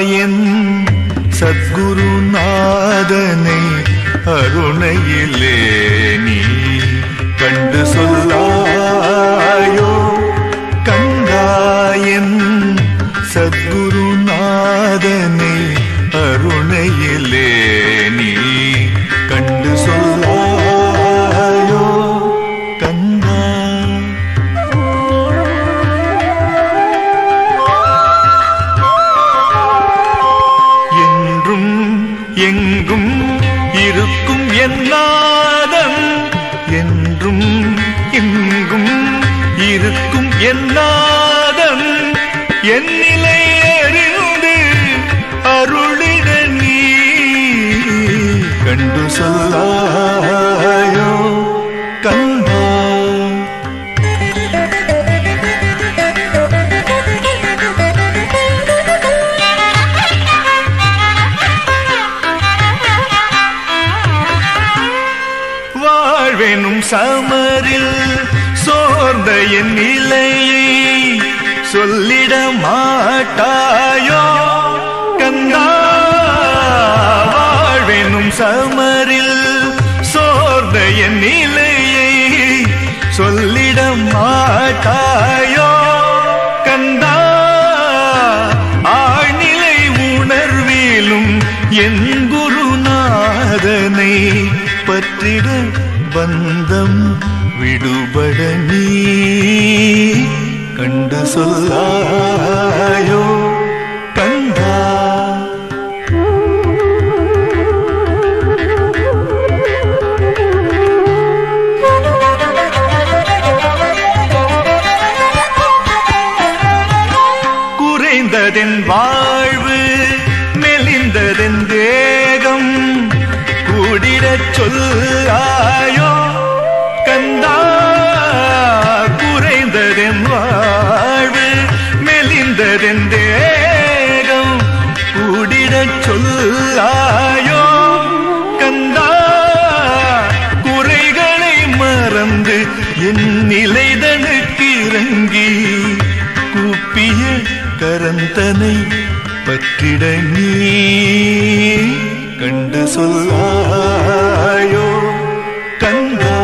கந்தாயன் சத்குருநாதனை அருணையிலே நீ கண்டு சொல்லாயோ கந்தாயன் சத்குருநாதனை அருணையிலே நீ கண்டு சொல்லாயோ கந்தா என்றும் எங்கும் இருக்கும் என்னாதம் என்றும் எங்கும் இருக்கும் என்னாதம் என் நிலை அறிந்து அருளிட நீ கண்டு சொல்லாயோ கந்தா வாழ்வெனும் சமரில் சோர்ந்த என் நிலையை சொல்லிட மாட்டாயோ கந்தா வாழ்வெனும் சமரில் சோர்ந்த என் நிலையை சொல்லிட மாட்டாயோ கந்தா ஆழ்நிலை உணர்விலும் என் குருநாதனை பற்றிட பந்தம் விடுபட நீ கண்டு சொல்லாயோ கந்தா குறைந்ததென் வாழ்வு மெலிந்ததென் தேகம் கூடிடச் சொல்லாயோ கந்தா குறைந்ததென் வாழ்வு மெலிந்ததென் தேகம் கூடிடச் சொல்லாயோ கந்தா குறைகளை மறந்து என் நிலைதனுக்கு இறங்கி கூப்பிய கரந்தனை பற்றிட நீ கண்டு சொல்லாயோ கந்தா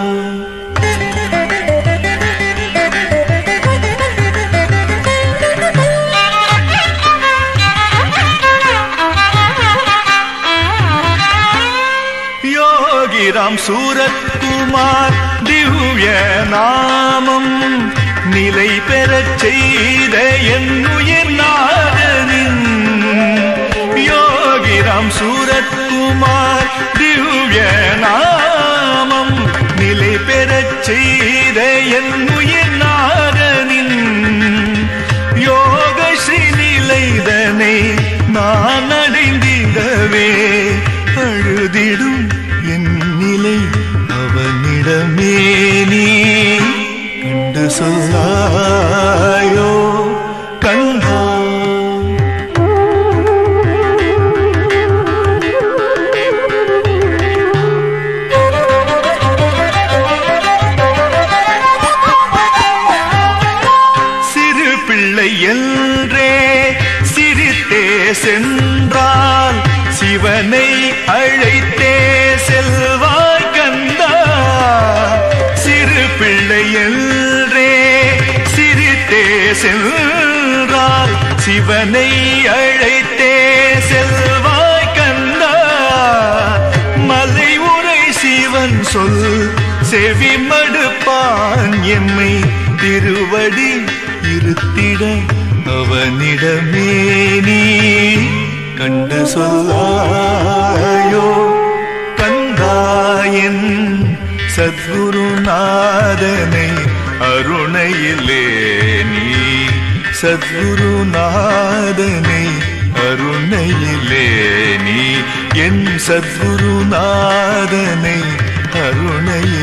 யோகிராம் சூரத்குமார் திவ்ய நாமம் நிலை பெறச் செய்த என் உயிர் நாதனின் யோகிராம் சூரத்குமார் திவ்ய நாமம் நிலை பெறச் செய்த என் உயிர் நாதனின் யோக ஸ்ரீ நிலைதனை நான் அடைந்திடவே அழுதிடும் என் நிலை அவனிடமே நீ கண்டு சொல்லாயோ கண்டா சிறு பிள்ளை என்றே சிரித்தே சென்றால் சிவனை அழைத்தே செல்வாய் கந்தா சிறு பிள்ளை என்றே சிரித்தே சென்றால் சிவனை அழைத்தே செல்வாய் கந்தா மலை உரை சிவன் சொல் செவி மடுப்பான் எம்மை திருவடி இருத்திட அவனிடமே நீ கண்டு சொல்லாயோ கந்தாயன் சத்குருநாதனை அருணையிலே நீ சத்குருநாதனை அருணையிலே நீ என் சத்குருநாதனை அருணையிலே